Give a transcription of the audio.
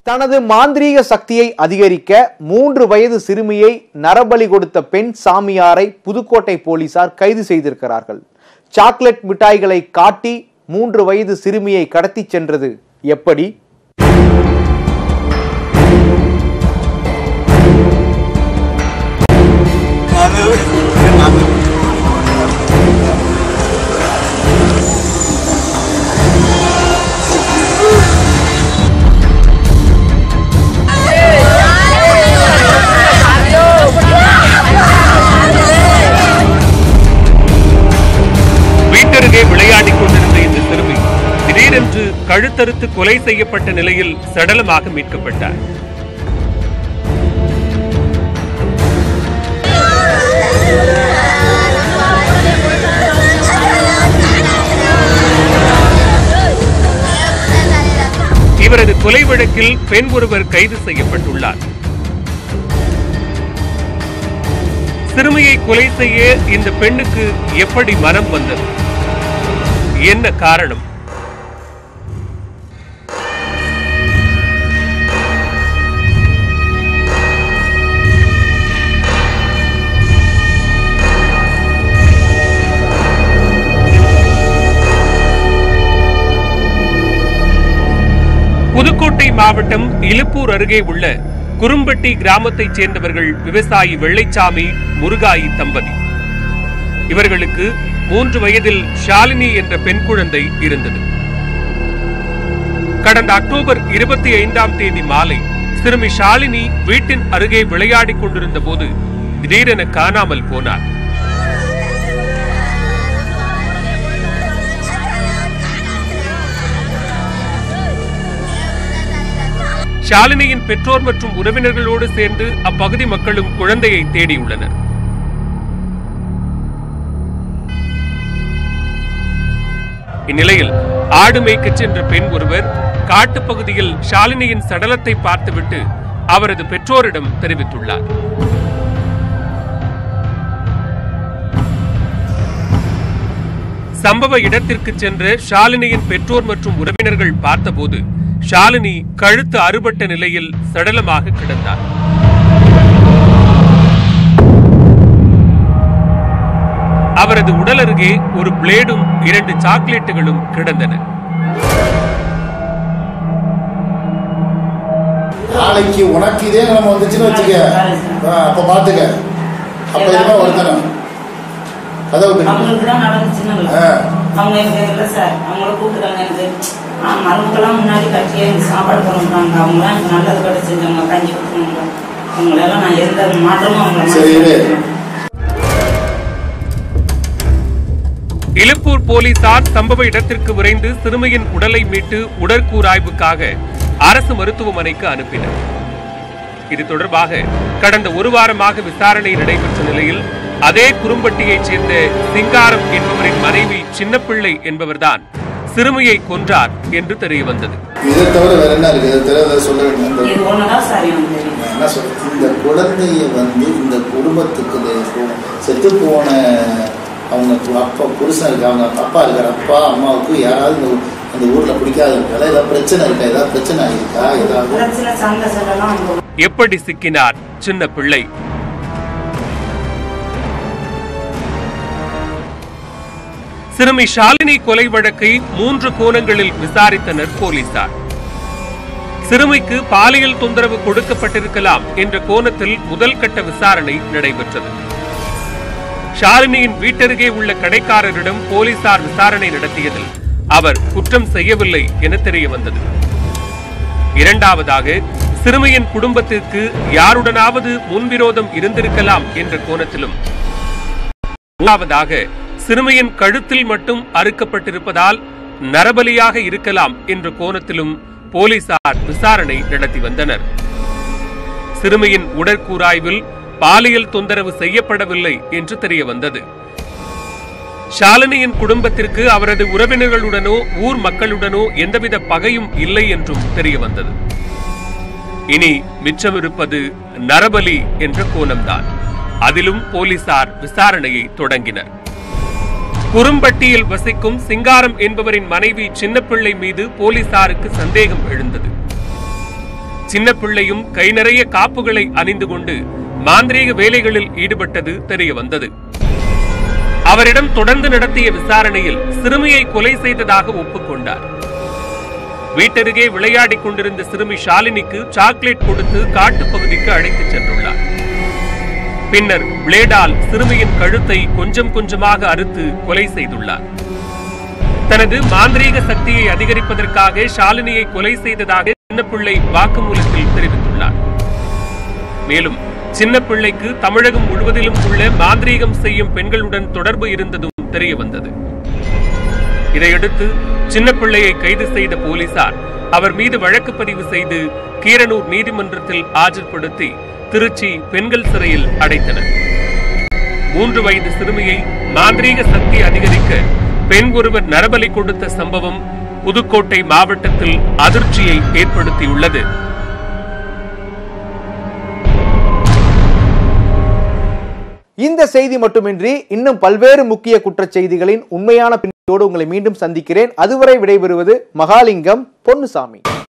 தனது மாந்திரீக சக்தியை அதிகரிக்க மூன்று வயது சிறுமியை நரபலி கொடுத்த பெண் சாமியாரை புதுக்கோட்டை போலீசார் கைது செய்திருக்கிறார்கள் சாக்லேட் மிட்டாய்களை காட்டி மூன்று வயது சிறுமியை கடத்திச் சென்றது எப்படி வீட்டருகே விளையாடிக் கொண்டிருந்த இந்த சிறுமி திடீரென்று கழுத்தறுத்து கொலை செய்யப்பட்ட நிலையில் சடலமாக மீட்கப்பட்டார் இவரது கொலை வழக்கில் பெண் ஒருவர் கைது செய்யப்பட்டுள்ளார் சிறுமியை கொலை செய்ய இந்த பெண்ணுக்கு எப்படி மனம் வந்தது என்ன காரணம் புதுக்கோட்டை மாவட்டம் இலுப்பூர் அருகே உள்ள குறும்பட்டி கிராமத்தைச் சேர்ந்தவர்கள் விவசாயி வெள்ளைச்சாமி முருகாயி தம்பதி இவர்களுக்கு மூன்று வயதில் ஷாலினி என்ற பெண் குழந்தை இருந்தது கடந்த அக்டோபர் இருபத்தி ஐந்தாம் தேதி மாலை சிறுமி ஷாலினி வீட்டின் அருகே விளையாடிக் கொண்டிருந்த போது திடீரென காணாமல் போனார் ஷாலினியின் பெற்றோர் மற்றும் உறவினர்களோடு சேர்ந்து அப்பகுதி மக்களும் குழந்தையை தேடியுள்ளனர் இந்நிலையில் ஆடு மேய்க்கச் சென்ற பெண் ஒருவர் காட்டுப் பகுதியில் ஷாலினியின் சடலத்தை பார்த்துவிட்டு அவரது பெற்றோரிடம் தெரிவித்துள்ளார் சம்பவ இடத்திற்கு சென்ற ஷாலினியின் பெற்றோர் மற்றும் உறவினர்கள் பார்த்தபோது ஷாலினி கழுத்து அறுபட்ட நிலையில் சடலமாக கிடந்தார் அவரது உடல் அருகே ஒரு பிளேடும் இரண்டு சாக்லேட்டுகளும் கிடந்தன நாளைக்கு உனக்கு இதே நம்ம வந்துச்சுன்னு வச்சுக்க ஆ, அப்ப பாத்துக்க அப்ப இதுமே வருத்தணும் அதை விட்டு அவங்களுக்கு தான் நடந்துச்சுன்னு ஆ. அவங்க எனக்கு இல்லை சார் அவங்கள கூப்பிட்டுருக்காங்க எனக்கு ஆ மருமக்கெல்லாம் முன்னாடி கட்டி எனக்கு சாப்பாடு பண்ணுறாங்க அவங்களாம் எனக்கு நல்லது கூட செஞ்சாங்க கஞ்சி கொடுத்தாங்க அவங்களெல்லாம் நான் எந்த மாற்றமும் அவங்கள சரி, இரு. இலுப்பூர் போலீசார் சம்பவ இடத்திற்கு விரைந்து சிறுமியின் உடலை மீட்டு உடற்கூராய்வுக்காக அரசு மருத்துவமனைக்கு அனுப்பினர் இது தொடர்பாக கடந்த ஒரு வாரமாக விசாரணை நடைபெற்ற நிலையில் அதே குறும்பட்டியைச் சேர்ந்த சிங்காரம் என்பவரின் மனைவி சின்னப்பிள்ளை என்பவர்தான் சிறுமியை கொன்றார் என்று தெரிய வந்தது இதை தவிர வேற என்ன இருக்கு இதை தவிர ஏதாவது சொல்ல வேண்டிய இந்த- இது ஒன்று தான் சார் எனக்கு தெரியும் நான் என்ன சொல்றேன் இந்த குழந்தைய வந்து இந்த குடும்பத்துக்கு இந்த கு- செத்து போன அவங்க கு- அப்பா புருஷன் இருக்கு அவங்க அப்பா இருக்கிற அப்பா அம்மாவுக்கு யாராவது இந்த ஊ- அந்த ஊர்ல பிடிக்காத இருக்காங்க ஏதாவது பிரச்சனை இருக்கா ஏதாவது பிரச்சனை ஆகிருக்கா ஏதாவது பிரச்சனை சண்டை சண்டெல்லாம் அவங்க எப்படி சிக்கினார் சின்ன பிள்ளை சிறுமி ஷாலினி கொலை வழக்கை மூன்று கோணங்களில் விசாரித்தனர் போலீசார் சிறுமிக்கு பாலியல் தொந்தரவு கொடுக்கப்பட்டிருக்கலாம் என்ற கோணத்தில் முதல் கட்ட விசாரணை நடைபெற்றது ஷாலினியின் வீட்டருகே உள்ள கடைக்காரரிடம் போலீசார் விசாரணை நடத்தியதில் அவர் குற்றம் செய்யவில்லை என தெரிய வந்தது இரண்டாவதாக சிறுமியின் குடும்பத்திற்கு யாருடனாவது முன்விரோதம் இருந்திருக்கலாம் என்ற கோணத்திலும் மூன்றாவதாக சிறுமியின் கழுத்தில் மட்டும் அறுக்கப்பட்டிருப்பதால் நரபலியாக இருக்கலாம் என்ற கோணத்திலும் போலீசார் விசாரணை நடத்தி வந்தனர் சிறுமியின் உடற்கூராய்வில் பாலியல் தொந்தரவு செய்யப்படவில்லை என்று தெரிய வந்தது ஷாலினியின் குடும்பத்திற்கு அவரது உறவினர்களுடனோ ஊர் மக்களுடனோ எந்தவித பகையும் இல்லை என்றும் தெரிய வந்தது இனி மிச்சமிருப்பது நரபலி என்ற கோணம்தான் அதிலும் போலீசார் விசாரணையை தொடங்கினர் குறும்பட்டியில் வசிக்கும் சிங்காரம் என்பவரின் மனைவி சின்னப்பிள்ளை மீது போலீசாருக்கு சந்தேகம் எழுந்தது சின்ன பிள்ளையும் கை நிறைய காப்புகளை அணிந்து கொண்டு மாந்திரீக வேலைகளில் ஈடுபட்டது தெரிய வந்தது அவரிடம் தொடர்ந்து நடத்திய விசாரணையில் சிறுமியை கொலை செய்ததாக ஒப்புக்கொண்டார் வீட்டருகே விளையாடிக் கொண்டிருந்த சிறுமி ஷாலினிக்கு சாக்லேட் கொடுத்து காட்டுப் பகுதிக்கு அழைத்துச் சென்றுள்ளார் பின்னர் பிளேடால் சிறுமியின் கழுத்தை கொஞ்சம் கொஞ்சமாக அறுத்து கொலை செய்துள்ளார் தனது மாந்திரீக சக்தியை அதிகரிப்பதற்காக ஷாலினியை கொலை செய்ததாக சின்னப்பிள்ளை வாக்குமூலத்தில் தெரிவித்துள்ளார் மேலும் சின்னப்பிள்ளைக்கு தமிழகம் முழுவதிலும் உள்ள மாந்திரீகம் செய்யும் பெண்களுடன் தொடர்பு இருந்ததும் தெரிய வந்தது இதையடுத்து சின்னப்பிள்ளையை கைது செய்த போலீசார் அவர் மீது வழக்கு பதிவு செய்து கீரனூர் நீதிமன்றத்தில் ஆஜர்படுத்தி திருச்சி பெண்கள் சிறையில் அடைத்தனர் மூன்று வயது சிறுமியை மாந்திரீக சக்தி அதிகரிக்க பெண் ஒருவர் நரபலி கொடுத்த சம்பவம் புதுக்கோட்டை மாவட்டத்தில் அதிர்ச்சியை ஏற்படுத்தியுள்ளது இந்த செய்தி மட்டுமின்றி இன்னும் பல்வேறு முக்கிய குற்றச் செய்திகளின் உண்மையான பின்னணியோடு உங்களை மீண்டும் சந்திக்கிறேன் அதுவரை விடைபெறுவது மகாலிங்கம் பொன்னுசாமி